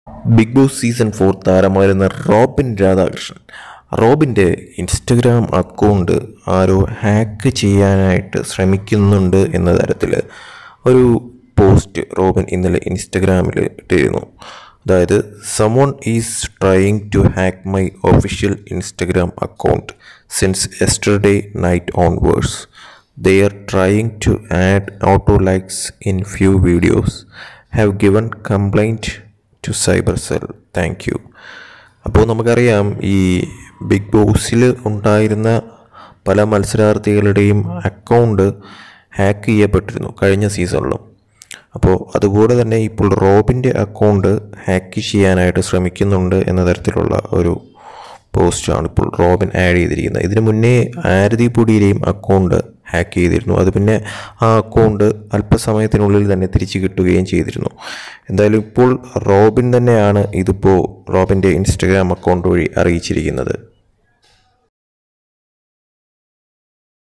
big Boss season four താരമായിരുന്ന റോബിൻ രാധാകൃഷ്ണൻ റോബിൻ്റെ Instagram account ആരോ ഹാക്ക് ചെയ്യാനായിട്ട് ശ്രമിക്കുന്നുണ്ട് എന്ന തരത്തിൽ ഒരു പോസ്റ്റ് റോബിൻ ഇന്നലെ ഇൻസ്റ്റഗ്രാമിൽ ഇട്ടിരുന്നു അതായത് someone is trying to hack my official Instagram account since yesterday night onwards they are trying to add auto likes in few videos have given complaint to cybercell thank you അപ്പോൾ നമുക്കറിയാം ഈ big ബോസിൽ ഉണ്ടായിരുന്ന പല മത്സരാർത്ഥികളുടെയും account hack ചെയ്യപ്പെട്ടിരുന്നു കഴിഞ്ഞ സീസണിലും അപ്പോൾ അതുപോലെ തന്നെ ഇപ്പോൾ റോബിൻ്റെ അക്കൗണ്ട് ഹാക്ക് ചെയ്യാനായിട്ട് ശ്രമിക്കുന്നുണ്ട് എന്ന തരത്തിലുള്ള ഒരു പോസ്റ്റാണ് ഇപ്പോൾ റോബിൻ ആഡ് ചെയ്തിരിക്കുന്നത് ഇതിന് മുന്നേ ആരതി പൊടിയുടെയും അക്കൗണ്ട് ഹാക്ക് ചെയ്തിരുന്നു അത് പിന്നെ ആ അക്കൗണ്ട് അല്പസമയത്തിനുള്ളിൽ തന്നെ തിരിച്ചു കിട്ടുകയും ചെയ്തിരുന്നു എന്തായാലും ഇപ്പോൾ റോബിൻ തന്നെയാണ് ഇതിപ്പോൾ റോബിൻ്റെ ഇൻസ്റ്റഗ്രാം അക്കൗണ്ട് വഴി അറിയിച്ചിരിക്കുന്നത്